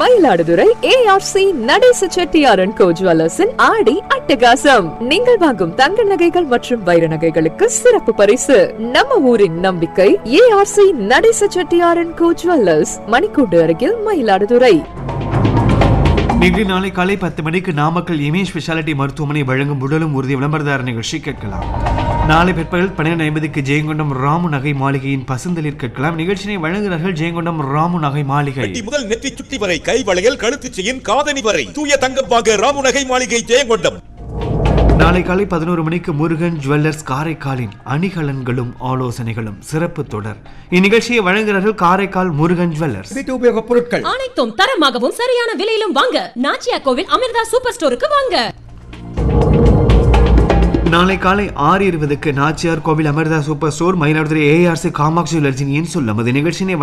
Mayiladuthurai ARC நடேச செட்டியாரன் கோ ஜுவல்லர்ஸின் ஆடி அட்டகாசம் நீங்கள் வாங்கும் தங்க நகைகள் மற்றும் வைர நகைகளுக்கு சிறப்பு பரிசு நம்ம ஊரின் நம்பிக்கை ஏஆர்சி நடேச செட்டியாரன் கோ ஜுவல்லர்ஸ் மணிக்கூண்டு அருகில் மயிலாடுதுறை இன்று நாளை காலை பத்து மணிக்கு நாமக்கல் இமேஜ் ஸ்பெஷாலிட்டி மருத்துவமனை வழங்கும் உடலும் உறுதி விளம்பரதார நிகழ்ச்சி கேட்கலாம் நாளை பிற்பகல் பன்னிரண்டு ஐம்பதுக்கு ஜெயங்கொண்டம் ராமு நகை மாளிகையின் பசுந்தளிர் கேட்கலாம் நிகழ்ச்சியை வழங்குகிறார்கள் ஜெயங்கொண்டம் ராமு நகை மாளிகை வெட்டி முதல் நெற்றி சுட்டி வரை கை வளையல் கழுத்து செயின் காதணி வரை தூய தங்கம் வாங்க ராமுநகை மாளிகை ஜெயங்கொண்டம் நாளை காலை பதினோரு மணிக்கு முருகன் ஜுவல்லர்ஸ் காரைக்காலின் அணிகலன்களும் ஆலோசனைகளும் சிறப்பு தொடர் இந்நிகழ்ச்சியை வழங்குகிறார்கள் காரைக்கால் முருகன் ஜுவல்லர்ஸ் வீட்டு உபயோகப் பொருட்கள் அனைத்தும் தரமாகவும் சரியான விலையிலும் வாங்க நாச்சியா கோவில் அமிர்தா சூப்பர் ஸ்டோருக்கு வாங்க நாளை காலை ஆறு இருபதுக்கு Nachiyar Koil Amirtha super store Mayiladuthurai ARC Kamatchi ஜுவல்லர்ஸின் என் சொல்லும் அது நிகழ்ச்சியினை